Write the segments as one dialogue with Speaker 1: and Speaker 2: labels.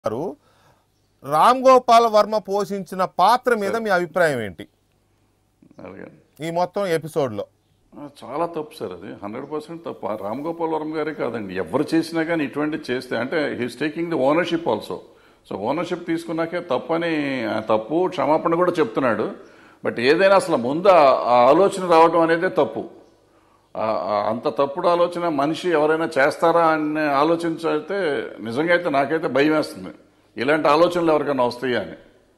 Speaker 1: గారు రామ్ గోపాల్ వర్మ పోషించిన పాత్ర మీద మీ అభిప్రాయం ఏంటి
Speaker 2: అలాగే
Speaker 1: ఈ మొత్తం ఎపిసోడ్లో
Speaker 2: ఆ, చాలా తప్పు సార్ అది హండ్రెడ్ పర్సెంట్ తప్పు ఆ రామ్ గోపాల్ వర్మ గారే కాదండి ఎవరు చేసినా కానీ ఇటువంటి చేస్తే అంటే he's taking the ownership also so ownership తీసుకున్నాకే తప్పని ఆ తప్పు క్షమాపణ కూడా చెప్తున్నాడు బట్ ఏదైనా అసలు ముందు ఆ- ఆ ఆలోచన రావడం అనేదే తప్పు ఆ- ఆ అంత తప్పుడు ఆలోచన మనిషి ఎవరైనా చేస్తారా అని ఆలోచించితే నిజంగా అయితే నాకైతే భయం వేస్తుంది ఇలాంటి ఆలోచనలు ఎవరికైనా వస్తాయా అని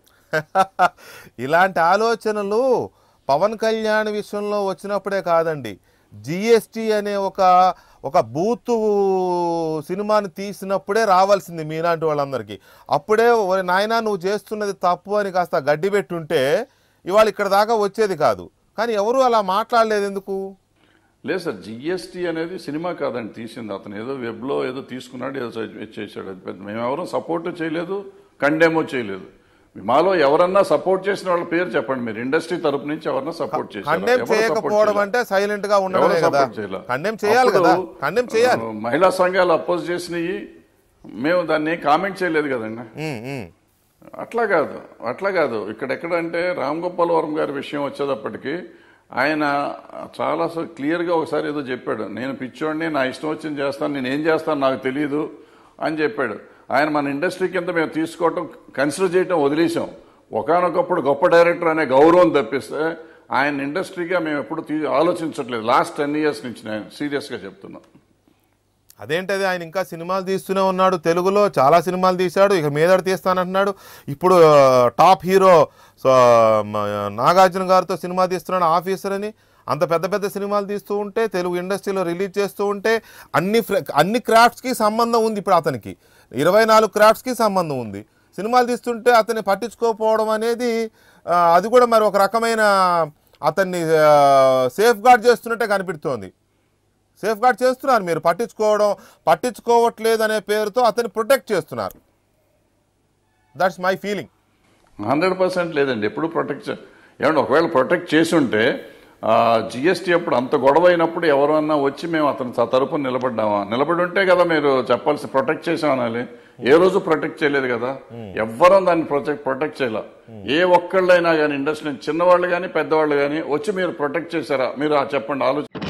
Speaker 1: ఇలాంటి ఆలోచనలు పవన్ కళ్యాణ్ విషయంలో వచ్చినప్పుడే కాదండి జిఎస్టి అనే ఒక ఒక బూతు సినిమాని తీసినప్పుడే రావాల్సింది మీలాంటి వాళ్ళందరికీ అప్పుడే "ఒరే నాయనా నువ్వు చేస్తున్నది తప్పు అని కాస్త గడ్డి పెట్టుంటే ఇవాళ ఇక్కడ దాకా వచ్చేది కాదు కానీ ఎవరు అలా మాట్లాడలేదు ఎందుకు
Speaker 2: లేదు సార్ జిఎస్టీ అనేది సినిమా కాదండి తీసింది అతను ఏదో వెబ్లో ఏదో తీసుకున్నాడు ఏదో చే- చేశాడు అది పెద్ద మేము ఎవరూ సపోర్ట్ చేయలేదు కండేమో చేయలేదు మాలో ఎవరన్నా సపోర్ట్ చేసిన వాళ్ళ పేరు చెప్పండి మీరు ఇండస్ట్రీ తరపు నుంచి ఎవరన్నా సపోర్ట్ చేశారు
Speaker 1: కండెమ్ చేయకపోవడం అంటే సైలెంట్ గా ఉండడమే కదా కండెమ్ చేయాలి కదా కండెమ్ చేయాలి
Speaker 2: మహిళా సంఘాలు అపోజ్ చేసినవి మేము దాన్ని కామెంట్ చేయలేదు కదండి
Speaker 1: ఉమ్, ఉమ్.
Speaker 2: అట్లా కాదు అట్లా కాదు ఇక్కడెక్కడ అంటే రామ్ గోపాల్ వర్మ గారి విషయం వచ్చేటప్పటికి ఆయన చాలా క్లియర్గా ఒకసారి ఏదో చెప్పాడు నేను పిచ్చోడిని నా ఇష్టం వచ్చింది చేస్తాను నేను ఏం చేస్తాను నాకు తెలియదు అని చెప్పాడు ఆయన మన ఇండస్ట్రీ కింద మేము తీసుకోవటం కన్సిడర్ చేయటం వదిలేసాం ఒకనొకప్పుడు గొప్ప డైరెక్టర్ అనే గౌరవం తప్పిస్తే ఆయన ఇండస్ట్రీగా మేము ఎప్పుడు తీ ఆలోచించట్లేదు లాస్ట్ టెన్ ఇయర్స్ నుంచి నేను సీరియస్గా చెప్తున్నాను
Speaker 1: అదేంటది ఆయన ఇంకా సినిమాలు తీస్తూనే ఉన్నాడు తెలుగులో చాలా సినిమాలు తీశాడు ఇక మీదట తీస్తానంటున్నాడు ఇప్పుడు ఆ, టాప్ హీరో సో, మ- నాగార్జున గారితో సినిమా తీస్తున్నాడు ఆఫీసర్ అని అంత పెద్ద పెద్ద సినిమాలు తీస్తూ ఉంటే తెలుగు ఇండస్ట్రీలో రిలీజ్ చేస్తూ ఉంటే అన్ని ఫ్ర- అన్ని క్రాఫ్ట్స్కి సంబంధం ఉంది ఇప్పుడు అతనికి ఇరవై నాలుగు క్రాఫ్ట్స్కి సంబంధం ఉంది సినిమాలు తీస్తుంటే అతన్ని పట్టించుకోకపోవడం అనేది ఆ, అది కూడా మరి ఒక రకమైన అతన్ని సేఫ్ గార్డ్ చేస్తున్నట్టే కనిపిస్తోంది సేఫ్ గార్డ్ చేస్తున్నారు మీరు పట్టించుకోవడం పట్టించుకోవట్లేదు అనే పేరుతో అతన్ని ప్రొటెక్ట్ చేస్తున్నారు that's my feeling
Speaker 2: hundred percent లేదండి ఎప్పుడు ప్రొటెక్ట్ చే- ఏమంటే ఒకవేళ ప్రొటెక్ట్ చేసి ఉంటే జిఎస్టీ అప్పుడు అంత గొడవ అయినప్పుడు ఎవరన్నా వచ్చి మేము అతని త- తరపున నిలబడ్డామా నిలబడి ఉంటే కదా మీరు చెప్పాల్సి ప్రొటెక్ట్ చేసామనాలి ఏ రోజు ప్రొటెక్ట్ చేయలేదు కదా ఎవ్వరం దాన్ని ప్రొటెక్ట్ ప్రొటెక్ట్ చేయాల ఏ ఒక్కళ్ళైనా కానీ ఇండస్ట్రీ చిన్నవాళ్ళు కానీ పెద్దవాళ్ళు కానీ వచ్చి మీరు ప్రొటెక్ట్ చేశారా మీరు ఆ చెప్పండి ఆలోచన